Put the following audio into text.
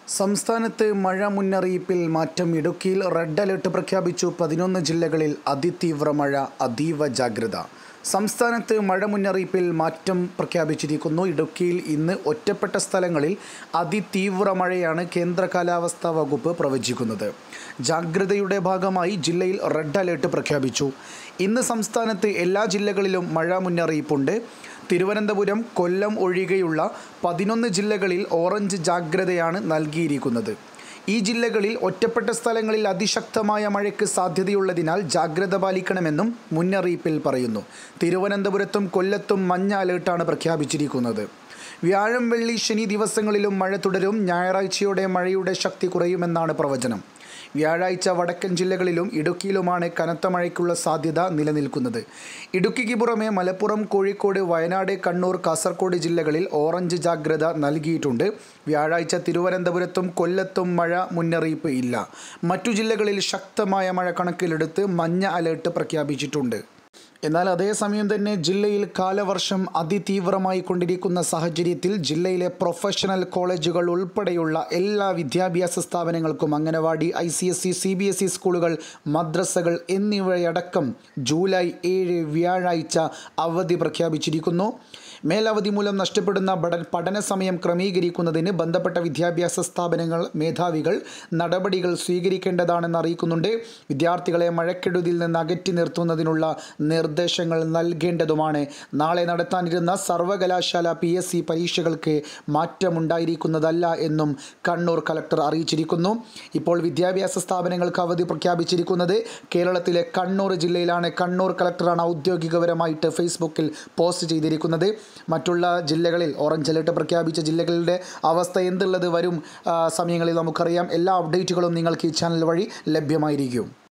സംസ്ഥാനത്ത് മഴ മുന്നറിയിപ്പിൽ മാറ്റം ഇടുക്കിയിൽ റെഡ് അലർട്ട് പ്രഖ്യാപിച്ചു പതിനൊന്ന് ജില്ലകളിൽ അതിതീവ്ര മഴ അതീവ ജാഗ്രത സംസ്ഥാനത്ത് മഴ മുന്നറിയിപ്പിൽ മാറ്റം പ്രഖ്യാപിച്ചിരിക്കുന്നു ഇടുക്കിയിൽ ഇന്ന് ഒറ്റപ്പെട്ട സ്ഥലങ്ങളിൽ അതിതീവ്ര മഴയാണ് കേന്ദ്ര കാലാവസ്ഥാ വകുപ്പ് പ്രവചിക്കുന്നത് ജാഗ്രതയുടെ ഭാഗമായി ജില്ലയിൽ റെഡ് അലർട്ട് പ്രഖ്യാപിച്ചു ഇന്ന് സംസ്ഥാനത്ത് എല്ലാ ജില്ലകളിലും മഴ മുന്നറിയിപ്പുണ്ട് തിരുവനന്തപുരം കൊല്ലം ഒഴികെയുള്ള പതിനൊന്ന് ജില്ലകളിൽ ഓറഞ്ച് ജാഗ്രതയാണ് നൽകിയിരിക്കുന്നത് ഈ ജില്ലകളിൽ ഒറ്റപ്പെട്ട സ്ഥലങ്ങളിൽ അതിശക്തമായ മഴയ്ക്ക് സാധ്യതയുള്ളതിനാൽ ജാഗ്രത പാലിക്കണമെന്നും മുന്നറിയിപ്പിൽ പറയുന്നു തിരുവനന്തപുരത്തും കൊല്ലത്തും മഞ്ഞ അലേർട്ടാണ് പ്രഖ്യാപിച്ചിരിക്കുന്നത് വ്യാഴം വെള്ളി ശനി ദിവസങ്ങളിലും മഴ തുടരും ഞായറാഴ്ചയോടെ മഴയുടെ ശക്തി കുറയുമെന്നാണ് പ്രവചനം വ്യാഴാഴ്ച വടക്കൻ ജില്ലകളിലും ഇടുക്കിയിലുമാണ് കനത്ത മഴയ്ക്കുള്ള സാധ്യത നിലനിൽക്കുന്നത് ഇടുക്കിക്ക് പുറമെ മലപ്പുറം കോഴിക്കോട് വയനാട് കണ്ണൂർ കാസർഗോഡ് ജില്ലകളിൽ ഓറഞ്ച് ജാഗ്രത നൽകിയിട്ടുണ്ട് വ്യാഴാഴ്ച തിരുവനന്തപുരത്തും കൊല്ലത്തും മഴ മുന്നറിയിപ്പ് ഇല്ല മറ്റു ജില്ലകളിൽ ശക്തമായ മഴ കണക്കിലെടുത്ത് മഞ്ഞ അലേർട്ട് പ്രഖ്യാപിച്ചിട്ടുണ്ട് എന്നാൽ അതേസമയം തന്നെ ജില്ലയിൽ കാലവർഷം അതിതീവ്രമായി കൊണ്ടിരിക്കുന്ന സാഹചര്യത്തിൽ ജില്ലയിലെ പ്രൊഫഷണൽ കോളേജുകൾ ഉൾപ്പെടെയുള്ള എല്ലാ വിദ്യാഭ്യാസ സ്ഥാപനങ്ങൾക്കും anganwadi I C S C C B S E സ്കൂളുകൾ മദ്രസകൾ എന്നിവയടക്കം ജൂലൈ ഏഴ് വ്യാഴാഴ്ച അവധി പ്രഖ്യാപിച്ചിരിക്കുന്നു മേലവധി മൂലം നഷ്ടപ്പെടുന്ന പഠന പഠന സമയം ക്രമീകരിക്കുന്നതിന് ബന്ധപ്പെട്ട വിദ്യാഭ്യാസ സ്ഥാപനങ്ങൾ മേധാവികൾ നടപടികൾ സ്വീകരിക്കേണ്ടതാണെന്ന് അറിയിക്കുന്നുണ്ട് വിദ്യാർത്ഥികളെ മഴക്കെടുതിയിൽ നിന്ന് അകറ്റി നിർത്തുന്നതിനുള്ള നിർദ്ദേശങ്ങൾ നൽകേണ്ടതുമാണ് നാളെ നടത്താനിരുന്ന സർവകലാശാല പി എസ് സി പരീക്ഷകൾക്ക് മാറ്റമുണ്ടായിരിക്കുന്നതല്ല എന്നും കണ്ണൂർ കലക്ടർ അറിയിച്ചിരിക്കുന്നു ഇപ്പോൾ വിദ്യാഭ്യാസ സ്ഥാപനങ്ങൾക്ക് അവധി പ്രഖ്യാപിച്ചിരിക്കുന്നത് കേരളത്തിലെ കണ്ണൂർ ജില്ലയിലാണ് കണ്ണൂർ കലക്ടറാണ് ഔദ്യോഗികപരമായിട്ട് ഫേസ്ബുക്കിൽ പോസ്റ്റ് ചെയ്തിരിക്കുന്നത് മറ്റുള്ള ജില്ലകളിൽ ഓറഞ്ച് അലേർട്ട് പ്രഖ്യാപിച്ച ജില്ലകളുടെ അവസ്ഥ എന്തുള്ളത് വരും ആ, സമയങ്ങളിൽ നമുക്കറിയാം എല്ലാ അപ്ഡേറ്റുകളും നിങ്ങൾക്ക് ഈ ചാനൽ വഴി ലഭ്യമായിരിക്കും